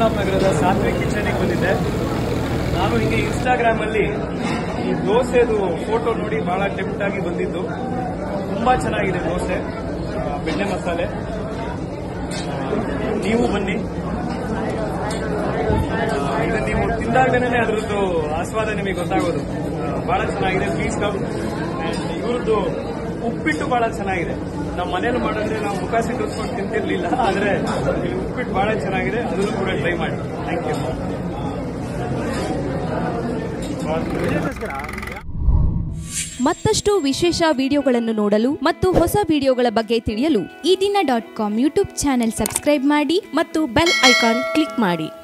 ಪದ್ಮನಾಭನಗರದ ಸಾತ್ವಿಕ್ ಕಿಚನಿಗೆ ಬಂದಿದ್ದೆ ನಾನು ಹಿಂಗೆ ಇನ್ಸ್ಟಾಗ್ರಾಮಲ್ಲಿ ಈ ದೋಸೆದು ಫೋಟೋ ನೋಡಿ ಬಹಳ ಟೆಂಪ್ಟ್ ಆಗಿ ಬಂದಿದ್ದು ತುಂಬಾ ಚೆನ್ನಾಗಿದೆ ದೋಸೆ ಆ, ಬೆಣ್ಣೆ ಮಸಾಲೆ ಆ, ನೀವು ಬನ್ನಿ ಆ, ಇದನ್ನ ನೀವು ತಿಂದಾಗಲೇ ಅದರದ್ದು ಆಸ್ವಾದ ನಿಮಗೆ ಗೊತ್ತಾಗೋದು ಆ, ಬಹಳ ಚೆನ್ನಾಗಿದೆ ಪ್ಲೀಸ್ ಕಮ್ ಅಂಡ್ ಇವ್ರದ್ದು ಉಪ್ಪಿಟ್ಟು ಬಹಳ ಚೆನ್ನಾಗಿದೆ ನಮ್ಮ ಮನೇಲಿ ಮಾಡಿದ್ರೆ ನಾವು ಮುಖ ಸಿಟ್ಟಿಸ್ಕೊಂಡು ತಿಂತಿರ್ಲಿಲ್ಲ ಆದ್ರೆ ಇಲ್ಲಿ ಉಪ್ಪಿಟ್ಟು ಬಹಳ ಚೆನ್ನಾಗಿದೆ ಅದನ್ನು ಕೂಡ ಟ್ರೈ ಮಾಡಿ ಥ್ಯಾಂಕ್ ಯು ಮತ್ತಷ್ಟು ವಿಶೇಷ ವಿಡಿಯೋಗಳನ್ನು ನೋಡಲು ಮತ್ತು ಹೊಸ ವಿಡಿಯೋಗಳ ಬಗ್ಗೆ ತಿಳಿಯಲು Ee Dina dot com YouTube channel subscribe ಮಾಡಿ ಮತ್ತು ಬೆಲ್ ಐಕಾನ್ ಕ್ಲಿಕ್ ಮಾಡಿ